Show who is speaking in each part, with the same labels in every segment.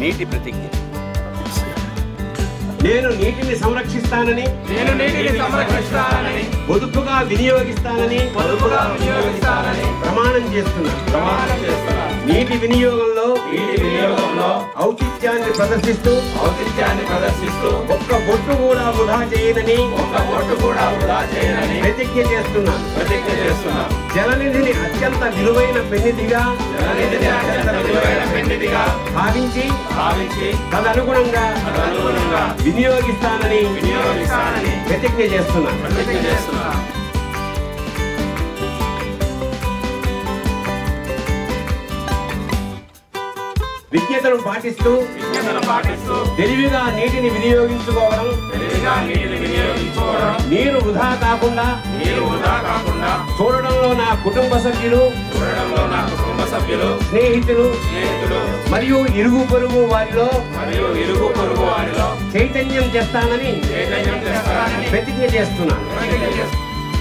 Speaker 1: నీటి ప్రతిజ్ఞ
Speaker 2: నేను నీటిని సంరక్షిస్తానని
Speaker 3: నేను నీటిని సంరక్షిస్తానని
Speaker 2: పొదుపుగా వినియోగిస్తానని
Speaker 3: పొదుపుగా వినియోగిస్తానని
Speaker 2: ప్రమాణం చేస్తున్నాను
Speaker 3: ప్రమాణం చేస్తున్నాను
Speaker 2: నీటి వినియోగంలో
Speaker 3: నీటి వినియోగంలో
Speaker 2: ఔచిత్యాన్ని ప్రదర్శిస్తూ
Speaker 3: ఔచిత్యాన్ని ప్రదర్శిస్తూ
Speaker 2: ఒక్క బొట్టు కూడా వృధా చేయనని
Speaker 3: ఒక్క ఓటు కూడా వృధా చేయనని
Speaker 2: ప్రతిజ్ఞ చేస్తున్నాను
Speaker 3: ప్రతిజ్ఞ చేస్తున్నాను
Speaker 2: జలనిధిని అత్యంత విలువైన పెన్నిధిగా
Speaker 3: జలనిధిని అత్యంత విలువైన పెన్నిధిగా
Speaker 2: భావించి
Speaker 3: భావించి
Speaker 2: తదనుగుణంగా
Speaker 3: తదనుగుణంగా
Speaker 2: వినియోగిస్తానని
Speaker 3: వినియోగిస్తానని
Speaker 2: ప్రతిజ్ఞ చేస్తున్నాను
Speaker 3: ప్రతిజ్ఞ చేస్తున్నాను
Speaker 2: విజ్ఞతను పాటిస్తూ
Speaker 3: విజ్ఞతను పాటిస్తూ
Speaker 2: తెలివిగా నీటిని వినియోగించుకోవడం
Speaker 3: తెలివిగా నీటిని వినియోగించుకోవడం
Speaker 2: నీరు వృధా కాకుండా
Speaker 3: నీరు వృధా కాకుండా
Speaker 2: చూడడంలో నా కుటుంబ సభ్యులు
Speaker 3: చూడడంలో నా కుటుంబ సభ్యులు
Speaker 2: స్నేహితులు
Speaker 3: స్నేహితులు
Speaker 2: మరియు ఇరుగు పొరుగు వారిలో
Speaker 3: మరియు ఇరుగు పొరుగు వారిలో
Speaker 2: చైతన్యం చేస్తానని
Speaker 3: చైతన్యం చేస్తానని
Speaker 2: ప్రతిజ్ఞ చేస్తున్నాను
Speaker 3: ప్రతిజ్ఞ చేస్తున్నాను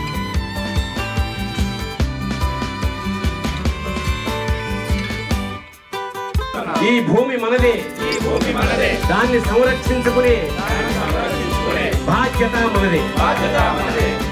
Speaker 2: ఈ భూమి మనదే
Speaker 3: ఈ భూమి మనదే
Speaker 2: దాన్ని సంరక్షించుకునే
Speaker 3: దాన్ని సంరక్షించుకునే
Speaker 2: బాధ్యత మనదే
Speaker 3: బాధ్యత మనదే